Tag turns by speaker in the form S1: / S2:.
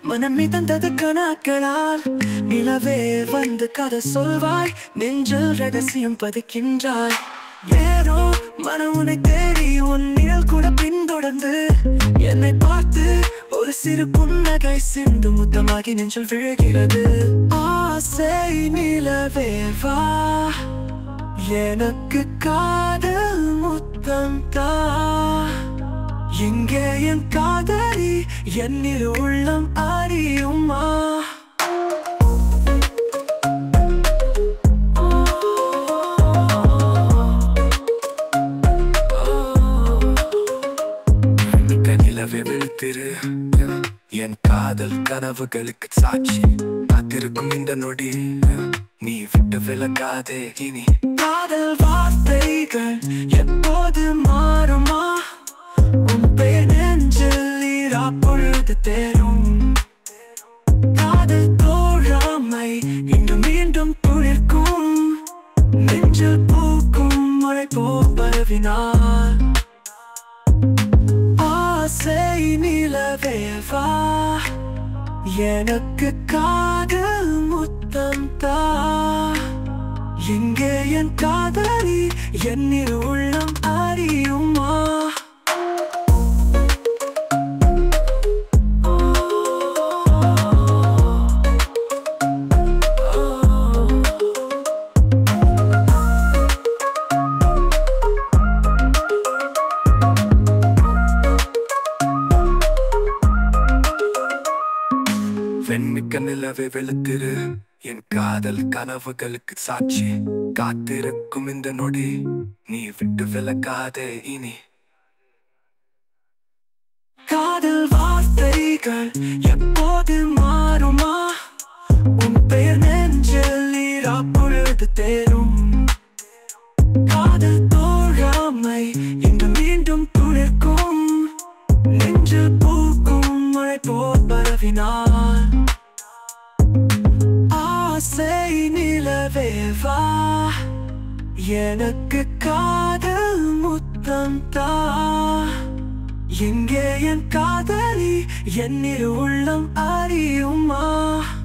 S1: மனம் மிதந்தது கணக்களால் நிலவே வந்து கதை சொல்வாய் நெஞ்சில் ரகசியம் பதிக்கின்றாய் ஏதோ மனம் உன்னை தேடி உன் நிழல் கூட பின்தொடர்ந்து என்னை பார்த்து ஒரு சிறு புன்னகை சிந்து முத்தமாகி நெஞ்சில் விழுகிறது ஆசை நிலவே வா எனக்கு காதல் முத்தம் தா எங்கே என் காதலி என்னில் உள்ளம் அறியுமா நிலவே விழுத்திரு என் காதல் கனவுகளுக்கு சாட்சி காத்திருக்கும் இந்த நொடி நீ விட்டு விலகாதே இனி காதல் வார்த்தைகள் எப்போது மாறுமா உன் பெயர் நெஞ்சில் ஈரா பொழுது தேரும் காதல் தோழாமை இன்று மீண்டும் துளிர்க்கும் நெஞ்சில் பூக்கும் மழை போ பரவினார் ஆசை நிலவே வா எனக்கு காதல் முத்தம் தா எங்கே என் காதலி என்னில் உள்ளம் அறியுமா வெண்மிக்க நிலவே வெளுத்திரு என் காதல் கனவுகளுக்கு சாட்சி காத்திருக்கும் இந்த நொடி நீ விட்டு விலகாதே இனி காதல் வார்த்தைகள் எப்போது மாறுமா உன் பெயர் நெஞ்சில் நீரா பொழுது தேரும் காதல் தோழாமை இன்று மீண்டும் துளிர்க்கும் நெஞ்சில் பூக்கும் மழை போல் பரவினார் ஆசை நிலவே வா எனக்கு காதல் முத்தம் தா எங்கே என் காதலி என்னில் உள்ளம் அறியுமா